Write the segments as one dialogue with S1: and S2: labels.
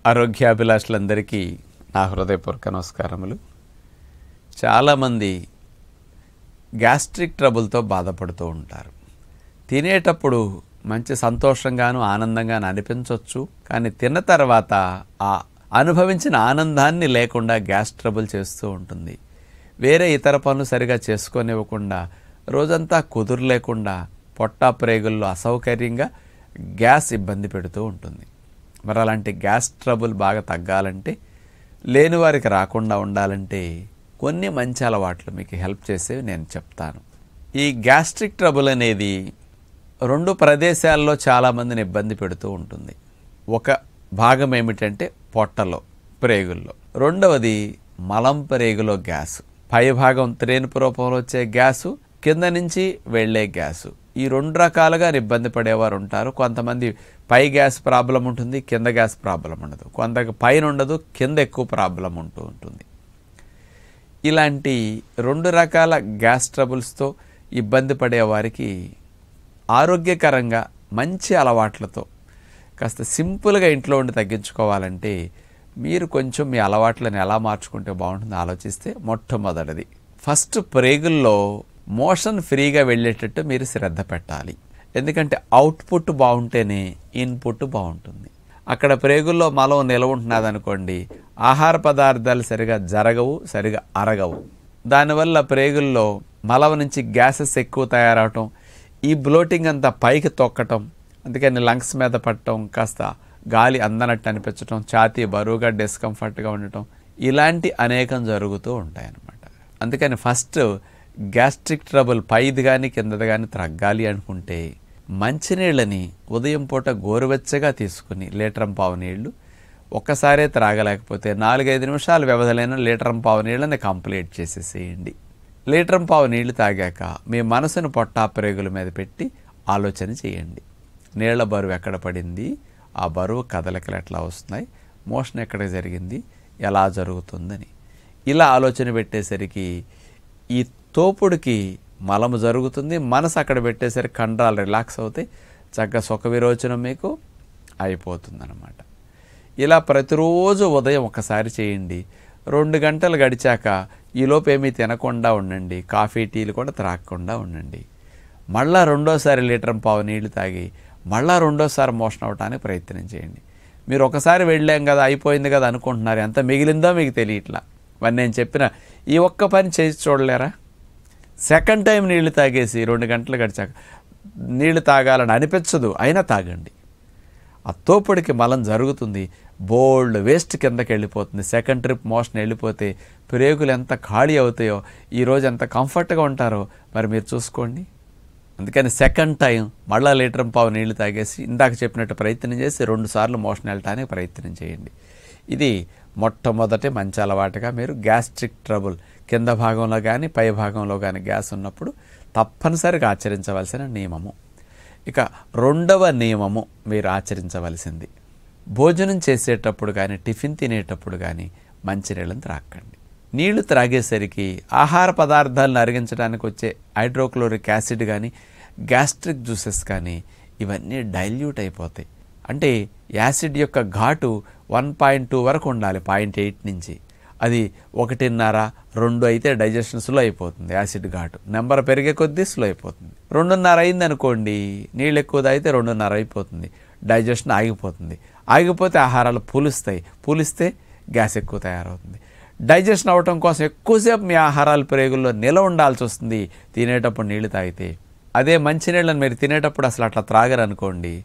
S1: ఆరోగ్యాభిలాషులందరికీ నా హృదయపూర్వక నమస్కారములు చాలామంది గ్యాస్ట్రిక్ ట్రబుల్తో బాధపడుతూ ఉంటారు తినేటప్పుడు మంచి సంతోషంగాను ఆనందంగాను అనిపించవచ్చు కానీ తిన్న తర్వాత ఆ అనుభవించిన ఆనందాన్ని లేకుండా గ్యాస్ ట్రబుల్ చేస్తూ ఉంటుంది వేరే ఇతర పనులు సరిగా చేసుకోనివ్వకుండా రోజంతా కుదురు లేకుండా పొట్టా ప్రేగుల్లో అసౌకర్యంగా గ్యాస్ ఇబ్బంది పెడుతూ ఉంటుంది మరి అలాంటి గ్యాస్ ట్రబుల్ బాగా తగ్గాలంటే లేని వారికి రాకుండా ఉండాలంటే కొన్ని మంచి అలవాట్లు మీకు హెల్ప్ చేసేవి నేను చెప్తాను ఈ గ్యాస్ట్రిక్ ట్రబుల్ అనేది రెండు ప్రదేశాల్లో చాలామందిని ఇబ్బంది పెడుతూ ఉంటుంది ఒక భాగం ఏమిటంటే పొట్టలో ప్రేగుల్లో రెండవది మలం ప్రేగులో గ్యాస్ పై భాగం త్రేనుపు రూపంలో వచ్చే గ్యాసు కింద నుంచి వెళ్ళే గ్యాసు ఈ రెండు రకాలుగా ఇబ్బంది పడేవారు ఉంటారు కొంతమంది పై గ్యాస్ ప్రాబ్లం ఉంటుంది కింద గ్యాస్ ప్రాబ్లం ఉండదు కొంతకు పైన ఉండదు కింద ఎక్కువ ప్రాబ్లం ఉంటూ ఉంటుంది ఇలాంటి రెండు రకాల గ్యాస్ ట్రబుల్స్తో ఇబ్బంది పడే వారికి ఆరోగ్యకరంగా మంచి అలవాట్లతో కాస్త సింపుల్గా ఇంట్లో ఉండి తగ్గించుకోవాలంటే మీరు కొంచెం మీ అలవాట్లను ఎలా మార్చుకుంటే బాగుంటుందో ఆలోచిస్తే మొట్టమొదటిది ఫస్ట్ ప్రేగుల్లో మోషన్ ఫ్రీగా వెళ్ళేటట్టు మీరు శ్రద్ధ పెట్టాలి ఎందుకంటే అవుట్పుట్ బాగుంటేనే ఇన్పుట్ బాగుంటుంది అక్కడ ప్రేగుల్లో మలం నిలవ ఉంటున్నది అనుకోండి ఆహార పదార్థాలు సరిగా జరగవు సరిగా అరగవు దానివల్ల ప్రేగుల్లో మలం నుంచి గ్యాసెస్ ఎక్కువ తయారవటం ఈ బ్లోటింగ్ అంతా పైకి తొక్కటం అందుకని లంగ్స్ మీద పట్టడం కాస్త గాలి అందనట్టు అనిపించటం ఛాతీ బరువుగా డిస్కంఫర్ట్గా ఉండటం ఇలాంటి అనేకం జరుగుతూ ఉంటాయన్నమాట అందుకని ఫస్ట్ గ్యాస్ట్రిక్ ట్రబుల్ పైది కానీ కిందది కానీ తగ్గాలి అనుకుంటే మంచినీళ్ళని ఉదయం పూట గోరువెచ్చగా తీసుకుని లీటరం పావు నీళ్లు ఒక్కసారే త్రాగలేకపోతే నాలుగైదు నిమిషాల వ్యవధిలైన లీటరం పావు నీళ్ళని కంప్లీట్ చేసేసేయండి లీటరం పావు నీళ్లు తాగాక మీ మనసును పొట్టా ప్రేగుల మీద పెట్టి ఆలోచన చేయండి నీళ్ల బరువు ఎక్కడ పడింది ఆ బరువు కదలికలు ఎట్లా వస్తున్నాయి మోషన్ ఎక్కడ జరిగింది ఎలా జరుగుతుందని ఇలా ఆలోచన పెట్టేసరికి ఈ తోపుడికి మలము జరుగుతుంది మనసు అక్కడ పెట్టేసరికి కండరాలు రిలాక్స్ అవుతాయి చక్కగా సుఖ విరోచనం మీకు అయిపోతుందన్నమాట ఇలా ప్రతిరోజు ఉదయం ఒకసారి చేయండి రెండు గంటలు గడిచాక ఈలోపు ఏమీ తినకుండా ఉండండి కాఫీ టీలు కూడా త్రాగకుండా ఉండండి మళ్ళా రెండోసారి లీటర్ పావు నీళ్లు తాగి మళ్ళా రెండోసారి మోషన్ అవటానికి ప్రయత్నం చేయండి మీరు ఒకసారి వెళ్ళాం కదా అయిపోయింది కదా అనుకుంటున్నారు ఎంత మిగిలిందో మీకు తెలియట్లా మరి నేను చెప్పిన ఈ ఒక్క పని చేసి చూడలేరా సెకండ్ టైం నీళ్లు తాగేసి రెండు గంటలు గడిచాక నీళ్లు తాగాలని అనిపించదు అయినా తాగండి ఆ తోపుడికి మలం జరుగుతుంది బోల్డ్ వేస్ట్ కిందకి వెళ్ళిపోతుంది సెకండ్ ట్రిప్ మోషన్ వెళ్ళిపోతే ప్రేగులు ఎంత ఖాళీ అవుతాయో ఈరోజు ఎంత కంఫర్ట్గా ఉంటారో మరి మీరు చూసుకోండి అందుకని సెకండ్ టైం మళ్ళా లీటర్ పావు నీళ్లు తాగేసి ఇందాక చెప్పినట్టు ప్రయత్నం చేసి రెండు సార్లు మోషన్ వెళ్ళటానికి ప్రయత్నం చేయండి ఇది మొట్టమొదటి మంచి అలవాటుగా మీరు గ్యాస్ట్రిక్ ట్రబుల్ కింద భాగంలో కానీ పై భాగంలో కానీ గ్యాస్ ఉన్నప్పుడు తప్పనిసరిగా ఆచరించవలసిన నియమము ఇక రెండవ నియమము మీరు ఆచరించవలసింది భోజనం చేసేటప్పుడు కానీ టిఫిన్ తినేటప్పుడు కానీ మంచినీళ్ళని త్రాక్కండి నీళ్లు త్రాగేసరికి ఆహార పదార్థాలను అరిగించడానికి వచ్చే హైడ్రోక్లోరిక్ యాసిడ్ కానీ గ్యాస్ట్రిక్ జ్యూసెస్ కానీ ఇవన్నీ డైల్యూట్ అయిపోతాయి అంటే యాసిడ్ యొక్క ఘాటు వన్ పాయింట్ టూ వరకు ఉండాలి పాయింట్ ఎయిట్ నుంచి అది ఒకటిన్నర రెండు అయితే డైజెషన్ స్లో అయిపోతుంది యాసిడ్ ఘాటు నెంబర్ పెరిగే కొద్దీ స్లో అయిపోతుంది రెండున్నర అయింది అనుకోండి నీళ్ళు ఎక్కువ తాగితే రెండున్నర అయిపోతుంది డైజెషన్ ఆగిపోతుంది ఆగిపోతే ఆహారాలు పులుస్తాయి పులిస్తే గ్యాస్ ఎక్కువ తయారవుతుంది డైజెషన్ అవ్వటం కోసం ఎక్కువసేపు మీ ఆహారాలు ప్రేగుల్లో నిల ఉండాల్సి వస్తుంది తినేటప్పుడు నీళ్లు తాగితే అదే మంచినీళ్ళని మీరు తినేటప్పుడు అసలు అట్లా త్రాగరనుకోండి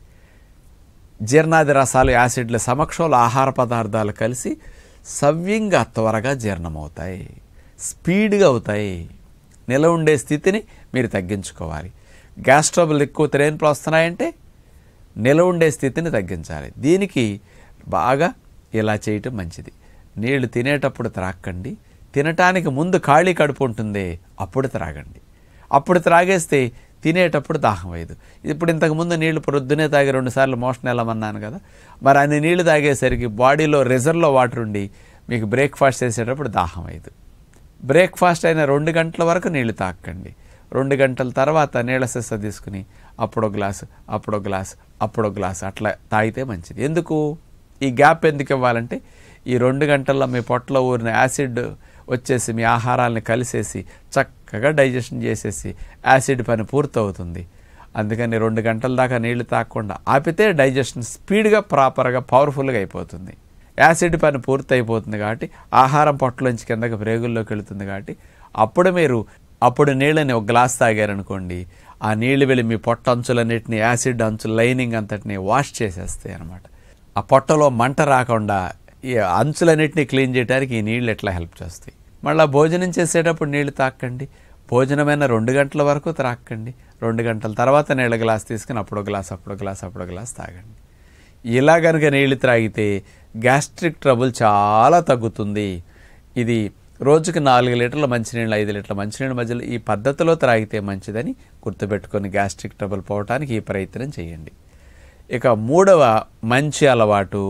S1: జీర్ణాది రసాలు యాసిడ్ల సమక్షంలో ఆహార పదార్థాలు కలిసి సవ్యంగా త్వరగా జీర్ణమవుతాయి స్పీడ్గా అవుతాయి నిల ఉండే స్థితిని మీరు తగ్గించుకోవాలి గ్యాస్ ట్రబుల్ ఎక్కువ త్రేన్పులు వస్తున్నాయంటే నిల ఉండే స్థితిని తగ్గించాలి దీనికి బాగా ఇలా చేయటం మంచిది నీళ్లు తినేటప్పుడు త్రాక్కండి తినటానికి ముందు ఖాళీ కడుపు ఉంటుంది అప్పుడు త్రాగండి అప్పుడు త్రాగేస్తే తినేటప్పుడు దాహం వేయదు ఇప్పుడు ఇంతకుముందు నీళ్లు ప్రొద్దునే తాగి రెండుసార్లు మోషన్ వెళ్ళమన్నాను కదా మరి అన్ని నీళ్లు తాగేసరికి బాడీలో రిజర్వ్లో వాటర్ ఉండి మీకు బ్రేక్ఫాస్ట్ చేసేటప్పుడు దాహం వేయదు బ్రేక్ఫాస్ట్ అయిన రెండు గంటల వరకు నీళ్లు తాకండి రెండు గంటల తర్వాత నీళ్ళ సెస్స తీసుకుని అప్పుడో గ్లాసు అప్పుడో గ్లాసు అప్పుడో గ్లాసు అట్లా తాగితే మంచిది ఎందుకు ఈ గ్యాప్ ఎందుకు ఇవ్వాలంటే ఈ రెండు గంటల్లో మీ పొట్టలో ఊరిన యాసిడ్ వచ్చేసి మీ ఆహారాన్ని కలిసేసి చక్కగా డైజెషన్ చేసేసి యాసిడ్ పని పూర్తవుతుంది అందుకని రెండు గంటల దాకా నీళ్లు తాగకుండా ఆపితే డైజెషన్ స్పీడ్గా ప్రాపర్గా పవర్ఫుల్గా అయిపోతుంది యాసిడ్ పని పూర్తి అయిపోతుంది కాబట్టి ఆహారం పొట్టలోంచి కిందకి ప్రేగుల్లోకి వెళుతుంది కాబట్టి అప్పుడు మీరు అప్పుడు నీళ్ళని ఒక గ్లాస్ తాగారనుకోండి ఆ నీళ్లు వెళ్ళి మీ పొట్ట అంచులన్నిటిని యాసిడ్ అంచులు లైనింగ్ అంతటిని వాష్ చేసేస్తాయి అనమాట ఆ పొట్టలో మంట రాకుండా ఈ అంచులన్నిటిని క్లీన్ చేయడానికి ఈ నీళ్ళు ఎట్లా హెల్ప్ చేస్తాయి మళ్ళీ భోజనం చేసేటప్పుడు నీళ్లు తాకండి భోజనమైన రెండు గంటల వరకు త్రాక్కండి రెండు గంటల తర్వాత నీళ్ళ గ్లాస్ తీసుకుని అప్పుడు గ్లాస్ అప్పుడు గ్లాస్ అప్పుడు గ్లాస్ తాగండి ఇలా కనుక నీళ్లు త్రాగితే గ్యాస్ట్రిక్ ట్రబుల్ చాలా తగ్గుతుంది ఇది రోజుకి నాలుగు లీటర్ల మంచినీళ్ళు ఐదు లీటర్ల మంచినీళ్ళ మధ్యలో ఈ పద్ధతిలో త్రాగితే మంచిదని గుర్తుపెట్టుకొని గ్యాస్ట్రిక్ ట్రబుల్ పోవటానికి ఈ ప్రయత్నం చేయండి ఇక మూడవ మంచి అలవాటు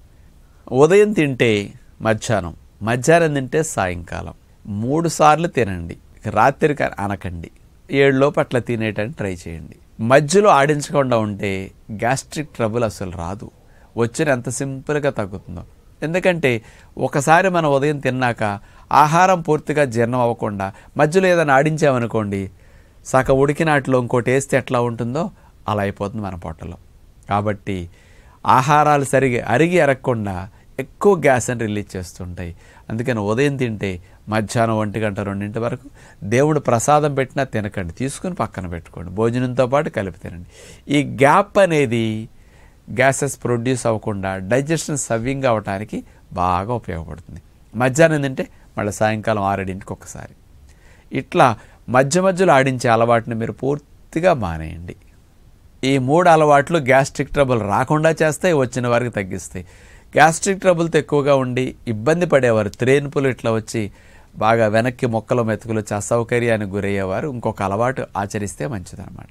S1: ఉదయం తింటే మధ్యాహ్నం మధ్యాహ్నం తింటే సాయంకాలం మూడు సార్లు తినండి ఇక రాత్రికి అనకండి ఏడులోపు అట్లా తినేటని ట్రై చేయండి మధ్యలో ఆడించకుండా ఉంటే గ్యాస్ట్రిక్ ట్రబుల్ అసలు రాదు వచ్చిన ఎంత సింపుల్గా తగ్గుతుందో ఎందుకంటే ఒకసారి మనం ఉదయం తిన్నాక ఆహారం పూర్తిగా జీర్ణం అవ్వకుండా మధ్యలో ఏదైనా ఆడించామనుకోండి సగ ఉడికినాట్లో ఇంకోటి వేస్తే ఎట్లా ఉంటుందో అలా అయిపోతుంది మన పొట్టలో కాబట్టి ఆహారాలు సరిగా అరిగి అరగకుండా ఎక్కువ గ్యాస్ అని రిలీజ్ చేస్తుంటాయి అందుకని ఉదయం తింటే మధ్యాహ్నం ఒంటి గంట రెండింటి వరకు దేవుడు ప్రసాదం పెట్టినా తినకండి తీసుకుని పక్కన పెట్టుకోండి భోజనంతో పాటు కలిపి తినండి ఈ గ్యాప్ అనేది గ్యాసెస్ ప్రొడ్యూస్ అవ్వకుండా డైజెషన్ సవ్యంగా అవడానికి బాగా ఉపయోగపడుతుంది మధ్యాహ్నం తింటే మళ్ళీ సాయంకాలం ఆరేడింటికి ఒకసారి ఇట్లా మధ్య మధ్యలో ఆడించే అలవాటుని మీరు పూర్తిగా మానేయండి ఈ మూడు అలవాట్లు గ్యాస్ట్రిక్ ట్రబుల్ రాకుండా చేస్తాయి వచ్చిన వారికి తగ్గిస్తాయి గ్యాస్ట్రిక్ ట్రబుల్తో ఎక్కువగా ఉండి ఇబ్బంది పడేవారు త్రేన్పులు ఇట్లా వచ్చి బాగా వెనక్కి మొక్కలు మెతుకులు వచ్చి అసౌకర్యానికి గురయ్యేవారు ఇంకొక అలవాటు ఆచరిస్తే మంచిదన్నమాట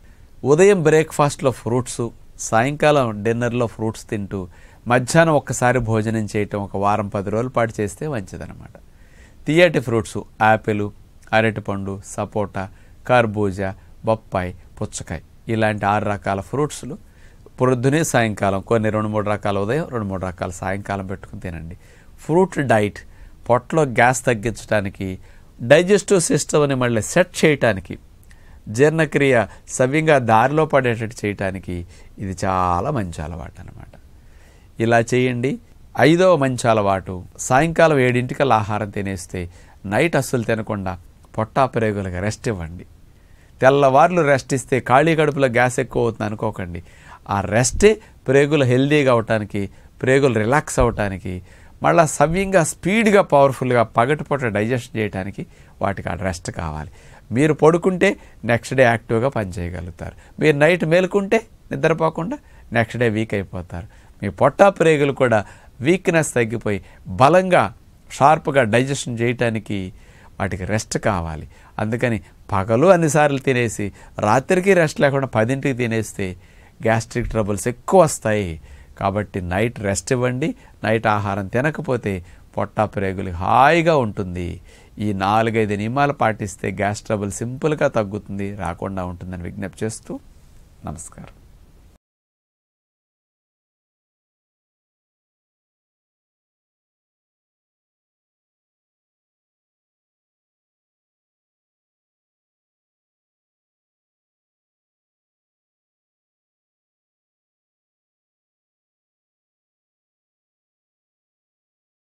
S1: ఉదయం బ్రేక్ఫాస్ట్లో ఫ్రూట్స్ సాయంకాలం డిన్నర్లో ఫ్రూట్స్ తింటూ మధ్యాహ్నం ఒక్కసారి భోజనం చేయటం ఒక వారం పది రోజుల పాటు చేస్తే మంచిదన్నమాట తీయటి ఫ్రూట్స్ యాపిల్ అరటిపండు సపోటా కర్బూజా బొప్పాయి పుచ్చకాయ ఇలాంటి ఆరు రకాల ఫ్రూట్స్లు పొద్దునే సాయంకాలం కొన్ని రెండు మూడు రకాల ఉదయం రెండు మూడు రకాల సాయంకాలం పెట్టుకుని తినండి ఫ్రూట్ డైట్ పొట్టలో గ్యాస్ తగ్గించడానికి డైజెస్టివ్ సిస్టమ్ని మళ్ళీ సెట్ చేయటానికి జీర్ణక్రియ సవ్యంగా దారిలో పడేటట్టు చేయటానికి ఇది చాలా మంచి అలవాటు అనమాట ఇలా చేయండి ఐదవ మంచి అలవాటు సాయంకాలం ఏడింటికల్లా ఆహారం తినేస్తే నైట్ అస్సలు తినకుండా పొట్టా ప్రేగులకు రెస్ట్ ఇవ్వండి తెల్లవార్లు రెస్ట్ ఇస్తే ఖాళీ కడుపులో గ్యాస్ ఎక్కువ అవుతుంది అనుకోకండి ఆ రెస్టే ప్రేగులు హెల్దీగా అవటానికి ప్రేగులు రిలాక్స్ అవటానికి మళ్ళీ సవ్యంగా స్పీడ్గా పవర్ఫుల్గా పగటిపూట డైజెషన్ చేయడానికి వాటికి ఆ రెస్ట్ కావాలి మీరు పడుకుంటే నెక్స్ట్ డే యాక్టివ్గా పనిచేయగలుగుతారు మీరు నైట్ మేలుకుంటే నిద్రపోకుండా నెక్స్ట్ డే వీక్ అయిపోతారు మీ పొట్టా ప్రేగులు కూడా వీక్నెస్ తగ్గిపోయి బలంగా షార్ప్గా డైజెషన్ చేయటానికి వాటికి రెస్ట్ కావాలి అందుకని పగలు అన్నిసార్లు తినేసి రాత్రికి రెస్ట్ లేకుండా పదింటికి తినేస్తే గ్యాస్ట్రిక్ ట్రబుల్స్ ఎక్కువ వస్తాయి కాబట్టి నైట్ రెస్ట్ ఇవ్వండి నైట్ ఆహారం తినకపోతే పొట్టా ప్రేగులు హాయిగా ఉంటుంది ఈ నాలుగైదు నియమాలు పాటిస్తే గ్యాస్ ట్రబుల్ సింపుల్గా తగ్గుతుంది రాకుండా ఉంటుందని విజ్ఞప్తి చేస్తూ నమస్కారం